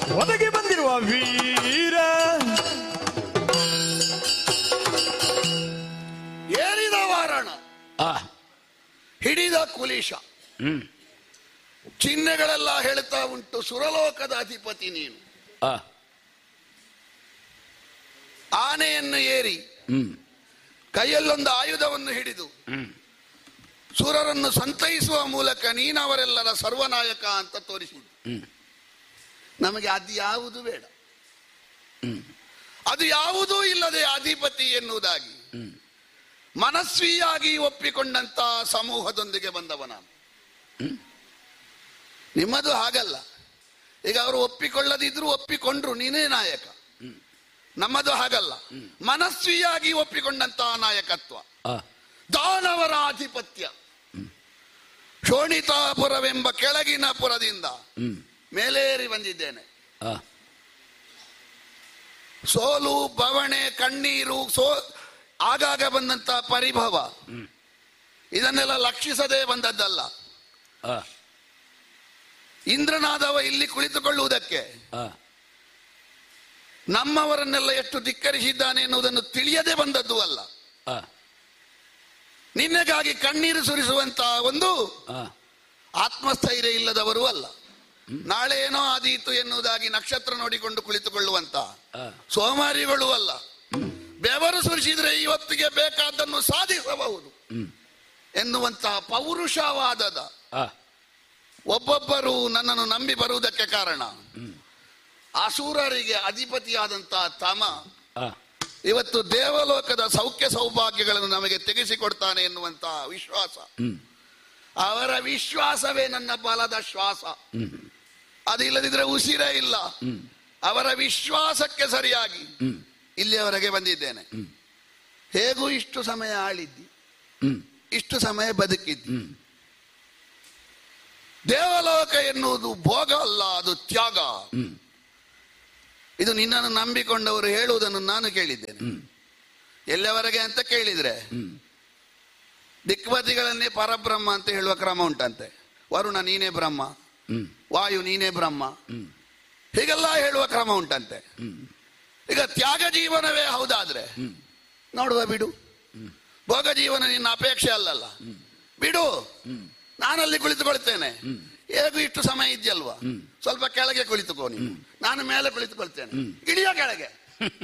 ಒದಗಿ ಬಂದಿರುವ ವೀರ ಏರಿದ ವಾರಣ ಆ ಹಿಡಿದ ಕುಲೀಶ ಹ್ಮ್ ಚಿಹ್ನೆಗಳೆಲ್ಲ ಹೇಳ್ತಾ ಉಂಟು ಸುರಲೋಕದ ಅಧಿಪತಿ ನೀನು ಆ ಆನೆಯನ್ನು ಏರಿ ಹ್ಮ್ ಕೈಯಲ್ಲೊಂದು ಆಯುಧವನ್ನು ಹಿಡಿದು ಹ್ಮ್ ಸುರರನ್ನು ಸಂತೈಸುವ ಮೂಲಕ ನೀನವರೆಲ್ಲರ ಸರ್ವನಾಯಕ ಅಂತ ತೋರಿಸಿದ್ದು ಹ್ಮ್ ನಮಗೆ ಅದು ಯಾವುದು ಬೇಡ ಹ್ಮ್ ಅದು ಯಾವುದೂ ಇಲ್ಲದೆ ಅಧಿಪತಿ ಎನ್ನುವುದಾಗಿ ಹ್ಮ್ ಮನಸ್ವಿಯಾಗಿ ಒಪ್ಪಿಕೊಂಡಂತ ಸಮೂಹದೊಂದಿಗೆ ಬಂದವ ನಾನು ನಿಮ್ಮದು ಹಾಗಲ್ಲ ಈಗ ಅವರು ಒಪ್ಪಿಕೊಳ್ಳದಿದ್ರು ಒಪ್ಪಿಕೊಂಡ್ರು ನೀನೇ ನಾಯಕ ನಮ್ಮದು ಹಾಗಲ್ಲ ಮನಸ್ವಿಯಾಗಿ ಒಪ್ಪಿಕೊಂಡಂತಹ ನಾಯಕತ್ವ ಆ ದಾನವರ ಆಧಿಪತ್ಯ ಶೋಣಿತಾಪುರವೆಂಬ ಕೆಳಗಿನ ಪುರದಿಂದ ಹ್ಮ್ ಮೇಲೇರಿ ಬಂದಿದ್ದೇನೆ ಆ ಸೋಲು ಬವಣೆ ಕಣ್ಣೀರು ಸೋ ಆಗಾಗ ಬಂದಂತ ಪರಿಭವ ಇದನ್ನೆಲ್ಲ ಲಕ್ಷಿಸದೆ ಬಂದದ್ದಲ್ಲ ಆ ಇಂದ್ರನಾದವ ಇಲ್ಲಿ ಕುಳಿತುಕೊಳ್ಳುವುದಕ್ಕೆ ಆ ನಮ್ಮವರನ್ನೆಲ್ಲ ಎಷ್ಟು ಧಿಕ್ಕರಿಸಿದ್ದಾನೆ ಎನ್ನುವುದನ್ನು ತಿಳಿಯದೆ ಬಂದದ್ದು ಅಲ್ಲ ಆ ನಿನ್ನೆಗಾಗಿ ಕಣ್ಣೀರು ಸುರಿಸುವಂತಹ ಒಂದು ಆ ಆತ್ಮಸ್ಥೈರ್ಯ ಇಲ್ಲದವರು ಅಲ್ಲ ನಾಳೆ ಏನೋ ಆದೀತು ಎನ್ನುವುದಾಗಿ ನಕ್ಷತ್ರ ನೋಡಿಕೊಂಡು ಕುಳಿತುಕೊಳ್ಳುವಂತ ಆ ಸೋಮಾರಿಗಳು ಅಲ್ಲ ಬೆವರು ಸುರಿಸಿದ್ರೆ ಇವತ್ತಿಗೆ ಬೇಕಾದ್ದನ್ನು ಸಾಧಿಸಬಹುದು ಹ್ಮ್ ಎನ್ನುವಂತಹ ಪೌರುಷವಾದದ ಆ ಒಬ್ಬೊಬ್ಬರು ನನ್ನನ್ನು ನಂಬಿ ಬರುವುದಕ್ಕೆ ಕಾರಣ ಅಸೂರರಿಗೆ ಅಧಿಪತಿಯಾದಂತಹ ತಮ ಆ ಇವತ್ತು ದೇವಲೋಕದ ಸೌಖ್ಯ ಸೌಭಾಗ್ಯಗಳನ್ನು ನಮಗೆ ತೆಗೆಸಿಕೊಡ್ತಾನೆ ಎನ್ನುವಂತಹ ವಿಶ್ವಾಸ ಹ್ಮ್ ಅವರ ವಿಶ್ವಾಸವೇ ನನ್ನ ಬಲದ ಶ್ವಾಸ ಹ್ಮ್ ಅದಿಲ್ಲದಿದ್ರೆ ಉಸಿರೇ ಇಲ್ಲ ಅವರ ವಿಶ್ವಾಸಕ್ಕೆ ಸರಿಯಾಗಿ ಹ್ಮ್ ಇಲ್ಲಿಯವರೆಗೆ ಬಂದಿದ್ದೇನೆ ಹೇಗೂ ಇಷ್ಟು ಸಮಯ ಆಳಿದ್ದಿ ಹ್ಮ್ ಇಷ್ಟು ಸಮಯ ಬದುಕಿದ್ದಿ ಹ್ಮ್ ದೇವಲೋಕ ಎನ್ನುವುದು ಭೋಗ ಅಲ್ಲ ಅದು ತ್ಯಾಗ ಹ್ಮ್ ಇದು ನಿನ್ನನ್ನು ನಂಬಿಕೊಂಡವರು ಹೇಳುವುದನ್ನು ನಾನು ಕೇಳಿದ್ದೇನೆ ಹ್ಮ್ ಎಲ್ಲಿಯವರೆಗೆ ಅಂತ ಕೇಳಿದ್ರೆ ಹ್ಮ್ ದಿಕ್ಪತಿಗಳನ್ನೇ ಪರಬ್ರಹ್ಮ ಅಂತ ಹೇಳುವ ಕ್ರಮ ಉಂಟಂತೆ ವರುಣ ನೀನೇ ಬ್ರಹ್ಮ ಹ್ಮ್ ವಾಯು ನೀನೇ ಬ್ರಹ್ಮ ಹ್ಮ್ ಹೀಗೆಲ್ಲ ಹೇಳುವ ಕ್ರಮ ಉಂಟಂತೆ ಹ್ಮ್ ಈಗ ತ್ಯಾಗ ಜೀವನವೇ ಹೌದಾದ್ರೆ ನೋಡುವ ಬಿಡು ಭೋಗ ಜೀವನ ನಿನ್ನ ಅಪೇಕ್ಷೆ ಅಲ್ಲಲ್ಲ ಬಿಡು ನಾನಲ್ಲಿ ಕುಳಿತುಕೊಳ್ತೇನೆ ಹೇಗೂ ಇಷ್ಟು ಸಮಯ ಇದೆಯಲ್ವಾ ಸ್ವಲ್ಪ ಕೆಳಗೆ ಕುಳಿತುಕೋ ನೀನು ನಾನು ಮೇಲೆ ಕುಳಿತುಕೊಳ್ತೇನೆ ಇಳಿಯೋ ಕೆಳಗೆ